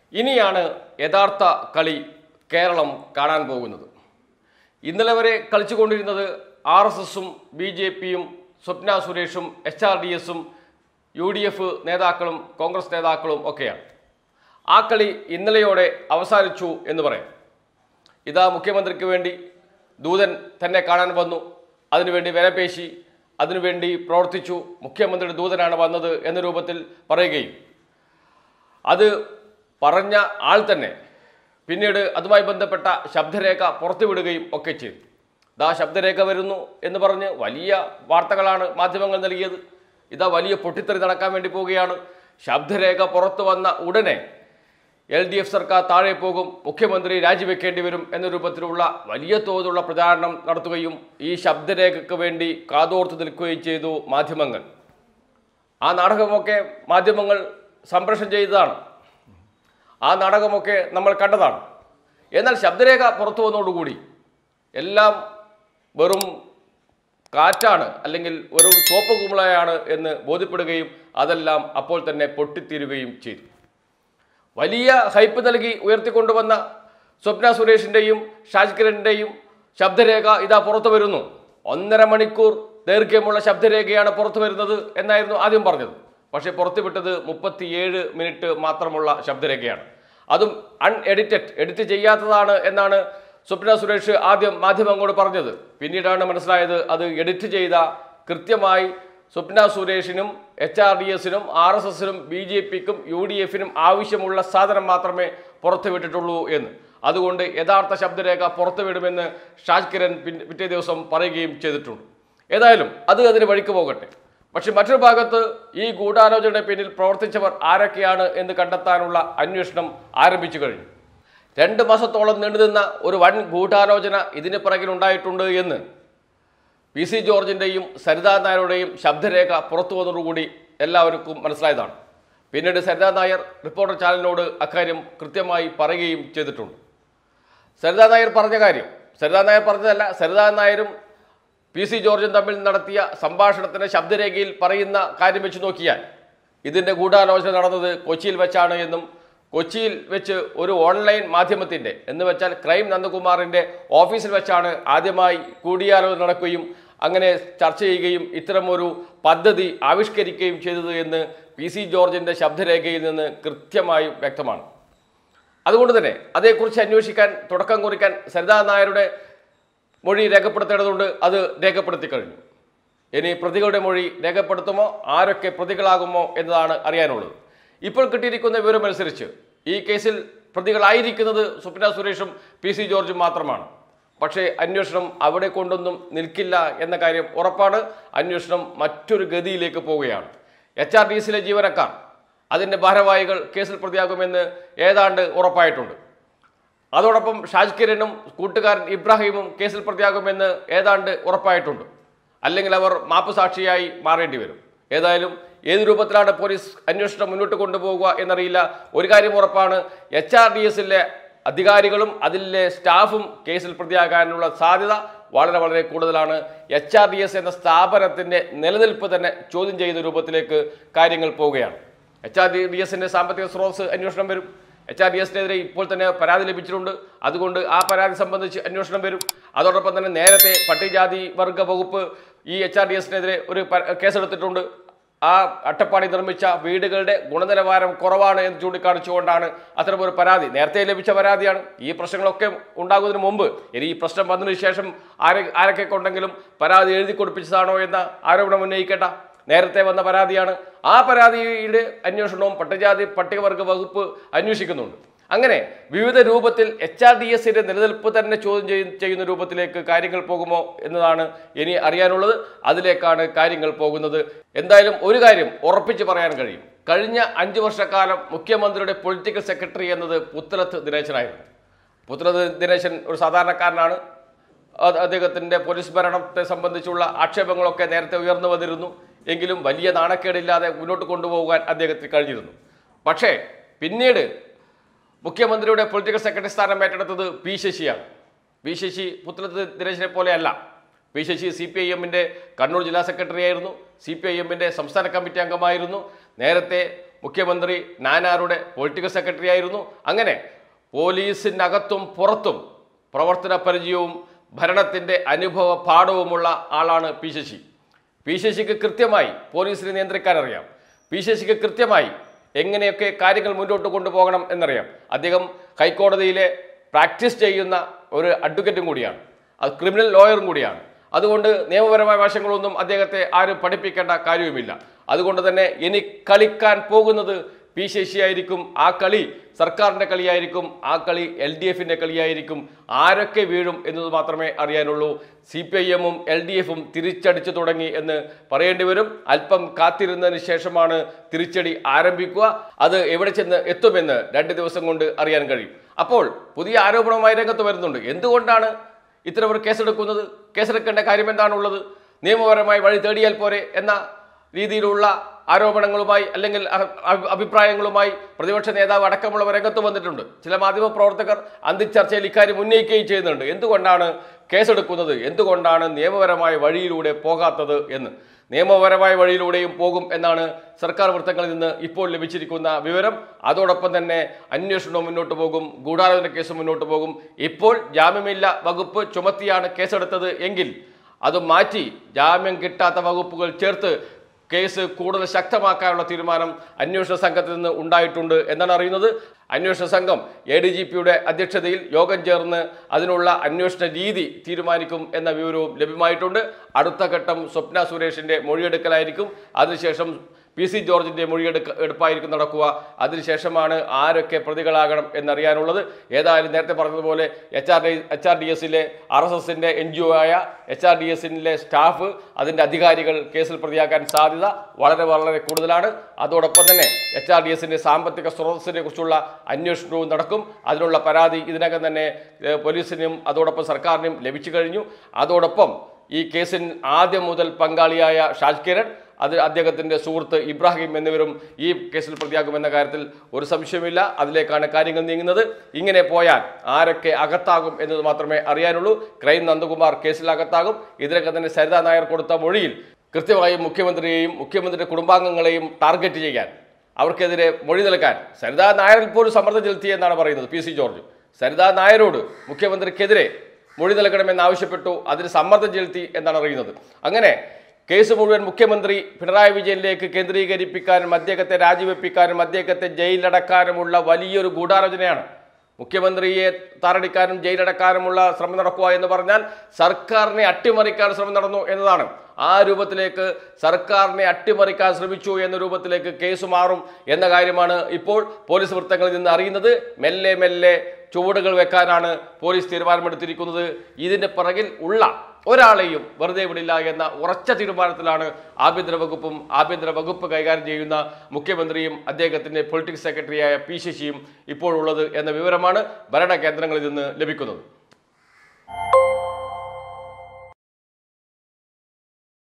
ഇനിയാണ് യഥാർത്ഥ കളി കേരളം കാണാൻ പോകുന്നത് ഇന്നലെ വരെ കളിച്ചുകൊണ്ടിരുന്നത് ആർ എസ് എസും ബി ജെ പിയും സ്വപ്ന സുരേഷും എച്ച് ആർ ഡി എസും യു ഡി എഫ് നേതാക്കളും കോൺഗ്രസ് നേതാക്കളും ഒക്കെയാണ് ആ കളി ഇന്നലെയോടെ അവസാനിച്ചു എന്ന് പറയാം ഇതാ മുഖ്യമന്ത്രിക്ക് വേണ്ടി ദൂതൻ തന്നെ കാണാൻ വന്നു അതിനുവേണ്ടി വിലപേശി അതിനുവേണ്ടി പ്രവർത്തിച്ചു മുഖ്യമന്ത്രിയുടെ ദൂതനാണ് വന്നത് എന്ന രൂപത്തിൽ പറയുകയും അത് പറഞ്ഞ ആൾ തന്നെ പിന്നീട് അതുമായി ബന്ധപ്പെട്ട ശബ്ദരേഖ പുറത്തുവിടുകയും ഒക്കെ ചെയ്തു ഇതാ ശബ്ദരേഖ വരുന്നു എന്ന് പറഞ്ഞ് വലിയ വാർത്തകളാണ് മാധ്യമങ്ങൾ നൽകിയത് ഇതാ വലിയ പൊട്ടിത്തെറി നടക്കാൻ വേണ്ടി പോവുകയാണ് ശബ്ദരേഖ പുറത്തു വന്ന ഉടനെ എൽ ഡി എഫ് സർക്കാർ താഴെ പോകും മുഖ്യമന്ത്രി രാജിവെക്കേണ്ടി വരും എന്ന രൂപത്തിലുള്ള വലിയ തോതിലുള്ള പ്രചാരണം നടത്തുകയും ഈ ശബ്ദരേഖയ്ക്ക് വേണ്ടി കാതോർത്ത് നിൽക്കുകയും ചെയ്തു മാധ്യമങ്ങൾ ആ നാടകമൊക്കെ മാധ്യമങ്ങൾ സംപ്രേഷണം ചെയ്തതാണ് ആ നാടകമൊക്കെ നമ്മൾ കണ്ടതാണ് എന്നാൽ ശബ്ദരേഖ പുറത്തു വന്നതോടുകൂടി എല്ലാം വെറും കാറ്റാണ് അല്ലെങ്കിൽ ഒരു സോപ്പ് കുമിളയാണ് എന്ന് ബോധ്യപ്പെടുകയും അതെല്ലാം അപ്പോൾ തന്നെ പൊട്ടിത്തീരുകയും ചെയ്തു വലിയ ഹൈപ്പ് നൽകി ഉയർത്തിക്കൊണ്ടുവന്ന സ്വപ്ന സുരേഷിൻ്റെയും ഷാജ് കിരണിൻ്റെയും ശബ്ദരേഖ ഇതാ പുറത്തു വരുന്നു ഒന്നര മണിക്കൂർ ദൈർഘ്യമുള്ള ശബ്ദരേഖയാണ് പുറത്തു വരുന്നത് എന്നായിരുന്നു ആദ്യം പറഞ്ഞത് പക്ഷേ പുറത്തുവിട്ടത് മുപ്പത്തിയേഴ് മിനിറ്റ് മാത്രമുള്ള ശബ്ദരേഖയാണ് അതും അൺഎഡിറ്റഡ് എഡിറ്റ് ചെയ്യാത്തതാണ് എന്നാണ് സ്വപ്ന സുരേഷ് ആദ്യം മാധ്യമങ്ങളോട് പറഞ്ഞത് പിന്നീടാണ് മനസ്സിലായത് അത് എഡിറ്റ് ചെയ്ത കൃത്യമായി സ്വപ്ന സുരേഷിനും എച്ച് ആർ ഡി എസിനും ആർ എസ് എസിനും ബി ജെ പിക്കും യു ഡി എഫിനും ആവശ്യമുള്ള സാധനം മാത്രമേ പുറത്തുവിട്ടിട്ടുള്ളൂ എന്ന് അതുകൊണ്ട് യഥാർത്ഥ ശബ്ദരേഖ പുറത്തുവിടുമെന്ന് ഷാജ് കിരൺ പിൻ- പിറ്റേ ദിവസം പറയുകയും ചെയ്തിട്ടുണ്ട് ഏതായാലും അത് അതിന് വഴിക്ക് പോകട്ടെ പക്ഷെ മറ്റൊരു ഭാഗത്ത് ഈ ഗൂഢാലോചനയുടെ പിന്നിൽ പ്രവർത്തിച്ചവർ ആരൊക്കെയാണ് എന്ന് കണ്ടെത്താനുള്ള അന്വേഷണം ആരംഭിച്ചു കഴിഞ്ഞു രണ്ട് മാസത്തോളം നീണ്ടുനിന്ന ഒരു വൻ ഗൂഢാലോചന ഇതിന് പിറകിലുണ്ടായിട്ടുണ്ട് എന്ന് പി സി ജോർജിൻ്റെയും സരിതാ നായരുടെയും ശബ്ദരേഖ പുറത്തു വന്നതോടുകൂടി എല്ലാവർക്കും മനസ്സിലായതാണ് പിന്നീട് സരിതാ നായർ റിപ്പോർട്ടർ ചാനലിനോട് അക്കാര്യം കൃത്യമായി പറയുകയും ചെയ്തിട്ടുണ്ട് സരിതാ നായർ പറഞ്ഞ കാര്യം സരിതാ നായർ പറഞ്ഞതല്ല സരിതാ നായരും പി സി ജോർജും തമ്മിൽ നടത്തിയ സംഭാഷണത്തിന്റെ ശബ്ദരേഖയിൽ പറയുന്ന കാര്യം വെച്ച് നോക്കിയാൽ ഇതിന്റെ ഗൂഢാലോചന നടന്നത് കൊച്ചിയിൽ വെച്ചാണ് എന്നും കൊച്ചിയിൽ വെച്ച് ഒരു ഓൺലൈൻ മാധ്യമത്തിന്റെ എന്ന് വെച്ചാൽ ക്രൈം നന്ദകുമാറിന്റെ ഓഫീസിൽ വെച്ചാണ് ആദ്യമായി കൂടിയാലോചന നടക്കുകയും അങ്ങനെ ചർച്ച ചെയ്യുകയും ഇത്തരമൊരു പദ്ധതി ആവിഷ്കരിക്കുകയും ചെയ്തത് എന്ന് പി സി ജോർജിന്റെ ശബ്ദരേഖയിൽ നിന്ന് കൃത്യമായും വ്യക്തമാണ് അതുകൊണ്ട് തന്നെ അതേക്കുറിച്ച് അന്വേഷിക്കാൻ തുടക്കം കുറിക്കാൻ സരിതാ നായരുടെ മൊഴി രേഖപ്പെടുത്തേണ്ടതുണ്ട് അത് രേഖപ്പെടുത്തി കഴിഞ്ഞു ഇനി പ്രതികളുടെ മൊഴി രേഖപ്പെടുത്തുമോ ആരൊക്കെ പ്രതികളാകുമോ എന്നതാണ് അറിയാനുള്ളത് ഇപ്പോൾ കിട്ടിയിരിക്കുന്ന വിവരമനുസരിച്ച് ഈ കേസിൽ പ്രതികളായിരിക്കുന്നത് സ്വപ്ന സുരേഷും പി സി ജോർജും മാത്രമാണ് പക്ഷേ അന്വേഷണം അവിടെ കൊണ്ടൊന്നും നിൽക്കില്ല എന്ന കാര്യം ഉറപ്പാണ് അന്വേഷണം മറ്റൊരു ഗതിയിലേക്ക് പോവുകയാണ് എച്ച് ആർ ഡി എസിലെ ജീവനക്കാർ അതിൻ്റെ ഭാരവാഹികൾ കേസിൽ പ്രതിയാകുമെന്ന് ഏതാണ്ട് ഉറപ്പായിട്ടുണ്ട് അതോടൊപ്പം ഷാജ് കിരനും കൂട്ടുകാരൻ ഇബ്രാഹിമും കേസിൽ പ്രതിയാകുമെന്ന് ഏതാണ്ട് ഉറപ്പായിട്ടുണ്ട് അല്ലെങ്കിൽ അവർ മാപ്പ് സാക്ഷിയായി മാറേണ്ടി വരും ഏതായാലും ഏത് രൂപത്തിലാണ് പോലീസ് അന്വേഷണം മുന്നോട്ട് കൊണ്ടുപോകുക എന്നറിയില്ല ഒരു കാര്യം ഉറപ്പാണ് എച്ച് ആർ ഡി എസിലെ അധികാരികളും അതിലെ സ്റ്റാഫും കേസിൽ പ്രതിയാകാനുള്ള സാധ്യത വളരെ വളരെ കൂടുതലാണ് എച്ച് ആർ ഡി എസ് എന്ന സ്ഥാപനത്തിൻ്റെ നിലനിൽപ്പ് തന്നെ ചോദ്യം ചെയ്യുന്ന രൂപത്തിലേക്ക് കാര്യങ്ങൾ പോവുകയാണ് എച്ച് ആർ ഡി എസിൻ്റെ സാമ്പത്തിക സ്രോതസ് അന്വേഷണം വരും എച്ച് ആർ ഡി എസിനെതിരെ ഇപ്പോൾ തന്നെ പരാതി ലഭിച്ചിട്ടുണ്ട് അതുകൊണ്ട് ആ പരാതി സംബന്ധിച്ച് അന്വേഷണം വരും അതോടൊപ്പം തന്നെ നേരത്തെ പട്ടികജാതി വർഗ വകുപ്പ് ഈ എച്ച് ആർ ഡി എസിനെതിരെ ഒരു പ- കേസെടുത്തിട്ടുണ്ട് ആ അട്ടപ്പാടി നിർമ്മിച്ച വീടുകളുടെ ഗുണനിലവാരം കുറവാണ് എന്ന് ചൂണ്ടിക്കാണിച്ചുകൊണ്ടാണ് അത്തരമൊരു പരാതി നേരത്തെ ലഭിച്ച പരാതിയാണ് ഈ പ്രശ്നങ്ങളൊക്കെ ഉണ്ടാകുന്നതിന് മുമ്പ് ഇനി ഈ പ്രശ്നം വന്നതിന് ശേഷം ആരെ ആരൊക്കെ കൊണ്ടെങ്കിലും പരാതി എഴുതി കൊടുപ്പിച്ചതാണോ എന്ന ആരോപണം ഉന്നയിക്കേണ്ട നേരത്തെ വന്ന പരാതിയാണ് ആ പരാതിയുടെ അന്വേഷണവും പട്ടികജാതി പട്ടികവർഗ വകുപ്പ് അന്വേഷിക്കുന്നുണ്ട് അങ്ങനെ വിവിധ രൂപത്തിൽ എച്ച് ആർ ഡി എസിന്റെ നിലനിൽപ്പ് തന്നെ ചോദ്യം ചെയ്യ- ചെയ്യുന്ന രൂപത്തിലേക്ക് കാര്യങ്ങൾ പോകുമോ എന്നതാണ് ഇനി അറിയാനുള്ളത് അതിലേക്കാണ് കാര്യങ്ങൾ പോകുന്നത് എന്തായാലും ഒരു കാര്യം ഉറപ്പിച്ച് പറയാൻ കഴിയും കഴിഞ്ഞ അഞ്ചു വർഷക്കാലം മുഖ്യമന്ത്രിയുടെ പൊളിറ്റിക്കൽ സെക്രട്ടറി എന്നത് പുത്തലത്ത് ദിനേശനായിരുന്നു പുത്തലത്ത് ദിനേശൻ ഒരു സാധാരണക്കാരനാണ് അത് അദ്ദേഹത്തിൻ്റെ പോലീസ് ഭരണത്തെ സംബന്ധിച്ചുള്ള ആക്ഷേപങ്ങളൊക്കെ നേരത്തെ ഉയർന്നു വന്നിരുന്നു എങ്കിലും വലിയ നാണക്കേടില്ലാതെ മുന്നോട്ട് കൊണ്ടുപോകാൻ അദ്ദേഹത്തിന് കഴിഞ്ഞിരുന്നു പക്ഷേ പിന്നീട് മുഖ്യമന്ത്രിയുടെ പൊളിറ്റിക്കൽ സെക്രട്ടറി സ്ഥാനം ഏറ്റെടുത്തത് പി ശശിയാണ് പി ശശി പുത്രത്ത് ദിനേശിനെ പോലെയല്ല P Sasi C P I എമ്മിൻ്റെ കണ്ണൂർ ജില്ലാ സെക്രട്ടറി ആയിരുന്നു സി പി ഐ എമ്മിൻ്റെ സംസ്ഥാന കമ്മിറ്റി അംഗമായിരുന്നു നേരത്തെ മുഖ്യമന്ത്രി നാനാരുടെ പൊളിറ്റിക്കൽ സെക്രട്ടറി ആയിരുന്നു അങ്ങനെ പോലീസിനകത്തും പുറത്തും പ്രവർത്തന പരിചയവും ഭരണത്തിൻ്റെ അനുഭവ പാഠവുമുള്ള ആളാണ് പി ശശി പി ശശിക്ക് കൃത്യമായി പോലീസിനെ നിയന്ത്രിക്കാൻ അറിയാം പി ശശിക്ക് കൃത്യമായി എങ്ങനെയൊക്കെ കാര്യങ്ങൾ മുന്നോട്ട് കൊണ്ടുപോകണം എന്നറിയാം അദ്ദേഹം ഹൈക്കോടതിയിലെ പ്രാക്ടീസ് ചെയ്യുന്ന ഒരു അഡ്വക്കേറ്റും കൂടിയാണ് അത് ക്രിമിനൽ ലോയറും കൂടിയാണ് അതുകൊണ്ട് നിയമപരമായ വശങ്ങളൊന്നും അദ്ദേഹത്തെ ആരും പഠിപ്പിക്കേണ്ട കാര്യവുമില്ല അതുകൊണ്ട് തന്നെ ഇനി കളിക്കാൻ പോകുന്നത് പി ശശിയായിരിക്കും ആ കളി സർക്കാരിൻ്റെ കളിയായിരിക്കും ആ കളി എൽ ഡി എഫിൻ്റെ കളിയായിരിക്കും ആരൊക്കെ വീഴും എന്നത് മാത്രമേ അറിയാനുള്ളൂ സി പി ഐ എമ്മും എൽ ഡി എഫും തിരിച്ചടിച്ചു തുടങ്ങി എന്ന് പറയേണ്ടി വരും അല്പം കാത്തിരുന്നതിന് ശേഷമാണ് തിരിച്ചടി ആരംഭിക്കുക അത് എവിടെ ചെന്ന് എത്തുമെന്ന് രണ്ട് ദിവസം കൊണ്ട് അറിയാൻ കഴിയും അപ്പോൾ പുതിയ ആരോപണവുമായി രംഗത്ത് വരുന്നുണ്ട് എന്തുകൊണ്ടാണ് ഇത്തരം ഒരു കേസെടുക്കുന്നത് കേസെടുക്കേണ്ട കാര്യം എന്താണുള്ളത് നിയമപരമായി വഴി തേടിയാൽ പോരെ എന്ന രീതിയിലുള്ള ആരോപണങ്ങളുമായി അല്ലെങ്കിൽ അ- അഭി- അഭിപ്രായങ്ങളുമായി പ്രതിപക്ഷ നേതാവ് അടക്കമുള്ളവർ രംഗത്ത് വന്നിട്ടുണ്ട് ചില മാധ്യമ പ്രവർത്തകർ അന്തിച്ചർച്ചയിൽ ഇക്കാര്യം ഉന്നയിക്കുകയും ചെയ്യുന്നുണ്ട് എന്തുകൊണ്ടാണ് കേസെടുക്കുന്നത് എന്തുകൊണ്ടാണ് നിയമപരമായ വഴിയിലൂടെ പോകാത്തത് എന്ന് നിയമപരമായ വഴിയിലൂടെയും പോകും എന്നാണ് സർക്കാർ വൃത്തങ്ങളിൽ നിന്ന് ഇപ്പോൾ ലഭിച്ചിരിക്കുന്ന വിവരം അതോടൊപ്പം തന്നെ അന്വേഷണവും മുന്നോട്ട് പോകും ഗൂഢാലോചന കേസ് മുന്നോട്ട് പോകും ഇപ്പോൾ ജാമ്യമില്ല വകുപ്പ് ചുമത്തിയാണ് കേസെടുത്തത് എങ്കിൽ അത് മാറ്റി ജാമ്യം കിട്ടാത്ത വകുപ്പുകൾ ചേർത്ത് കേസ് കൂടുതൽ ശക്തമാക്കാനുള്ള തീരുമാനം അന്വേഷണ സംഘത്തിൽ നിന്ന് ഉണ്ടായിട്ടുണ്ട് എന്നാണ് അറിയുന്നത് അന്വേഷണ സംഘം എ ഡി ജി പിയുടെ അധ്യക്ഷതയിൽ യോഗം ചേർന്ന് അതിനുള്ള അന്വേഷണ രീതി തീരുമാനിക്കും എന്ന വിവരവും ലഭ്യമായിട്ടുണ്ട് അടുത്ത ഘട്ടം സ്വപ്ന സുരേഷിന്റെ മൊഴിയെടുക്കലായിരിക്കും അതിനുശേഷം പി സി ജോർജിന്റെ മൊഴിയെടുക്ക എടുപ്പായിരിക്കും നടക്കുക അതിനുശേഷമാണ് ആരൊക്കെ പ്രതികളാകണം എന്നറിയാനുള്ളത് ഏതായാലും നേരത്തെ പറഞ്ഞതുപോലെ H R D H R D എസിലെ ആർ എസ് എസിന്റെ എൻ ജി ഒ ആയ എച്ച് ആർ ഡി എസിലെ സ്റ്റാഫ് അതിന്റെ അധികാരികൾ കേസിൽ പ്രതിയാക്കാൻ സാധ്യത വളരെ വളരെ കൂടുതലാണ് അതോടൊപ്പം തന്നെ എച്ച് ആർ ഡി എസിന്റെ സാമ്പത്തിക സ്രോതസ്സിനെ കുറിച്ചുള്ള അന്വേഷണവും നടക്കും അതിനുള്ള പരാതി ഇതിനകം തന്നെ ഏഹ്, പോലീസിനും അതോടൊപ്പം സർക്കാരിനും ലഭിച്ചു കഴിഞ്ഞു അതോടൊപ്പം ഈ കേസിൽ ആദ്യം മുതൽ പങ്കാളിയായ ഷാജ് കിരൺ അത് അദ്ദേഹത്തിൻ്റെ സുഹൃത്ത് ഇബ്രാഹിം എന്നിവരും ഈ കേസിൽ പ്രതിയാകുമെന്ന കാര്യത്തിൽ ഒരു സംശയമില്ല അതിലേക്കാണ് കാര്യങ്ങൾ നീങ്ങുന്നത് ഇങ്ങനെ പോയാൽ ആരൊക്കെ അകത്താകും എന്നത് മാത്രമേ അറിയാനുള്ളൂ ക്രൈം നന്ദകുമാർ കേസിൽ അകത്താകും ഇതിനൊക്കെ തന്നെ സരിതാ നായർ കൊടുത്ത മൊഴിയിൽ കൃത്യമായും മുഖ്യമന്ത്രിയെയും മുഖ്യമന്ത്രിയുടെ കുടുംബാംഗങ്ങളെയും ടാർഗറ്റ് ചെയ്യാൻ അവർക്കെതിരെ മൊഴി നൽകാൻ സരിതാ നായരിൽ പോലും സമ്മർദ്ദം ചെലുത്തിയെന്നാണ് പറയുന്നത് പി സി ജോർജ് സരിതാ നായരോട് മുഖ്യമന്ത്രിക്കെതിരെ മൊഴി നൽകണമെന്ന് ആവശ്യപ്പെട്ടു അതിന് സമ്മർദ്ദം ചെലുത്തി എന്നാണ് അറിയുന്നത് അങ്ങനെ കേസ് മുഴുവൻ മുഖ്യമന്ത്രി പിണറായി വിജയനിലേക്ക് കേന്ദ്രീകരിപ്പിക്കാനും അദ്ദേഹത്തെ രാജിവെപ്പിക്കാനും അദ്ദേഹത്തെ ജയിലിലടക്കാനുമുള്ള വലിയൊരു ഗൂഢാലോചനയാണ് മുഖ്യമന്ത്രിയെ താറടിക്കാനും ജയിലടക്കാനുമുള്ള ശ്രമം നടക്കുക എന്ന് പറഞ്ഞാൽ സർക്കാരിനെ അട്ടിമറിക്കാൻ ശ്രമം നടന്നു എന്നതാണ് ആ രൂപത്തിലേക്ക് സർക്കാരിനെ അട്ടിമറിക്കാൻ ശ്രമിച്ചു എന്ന രൂപത്തിലേക്ക് കേസ് മാറും എന്ന കാര്യമാണ് ഇപ്പോൾ പോലീസ് വൃത്തങ്ങളിൽ നിന്ന് അറിയുന്നത് മെല്ലെ മെല്ലെ ചുവടുകൾ വെക്കാനാണ് പോലീസ് തീരുമാനമെടുത്തിരിക്കുന്നത് ഇതിന്റെ പിറകിൽ ഉള്ള ഒരാളെയും വെറുതെ വിടില്ല എന്ന ഉറച്ച തീരുമാനത്തിലാണ് ആഭ്യന്തര വകുപ്പും ആഭ്യന്തര വകുപ്പ് കൈകാര്യം ചെയ്യുന്ന മുഖ്യമന്ത്രിയും അദ്ദേഹത്തിന്റെ പൊളിറ്റിക്സ് സെക്രട്ടറിയായ പി ശശിയും ഇപ്പോഴുള്ളത് എന്ന വിവരമാണ് ഭരണ കേന്ദ്രങ്ങളിൽ നിന്ന് ലഭിക്കുന്നത്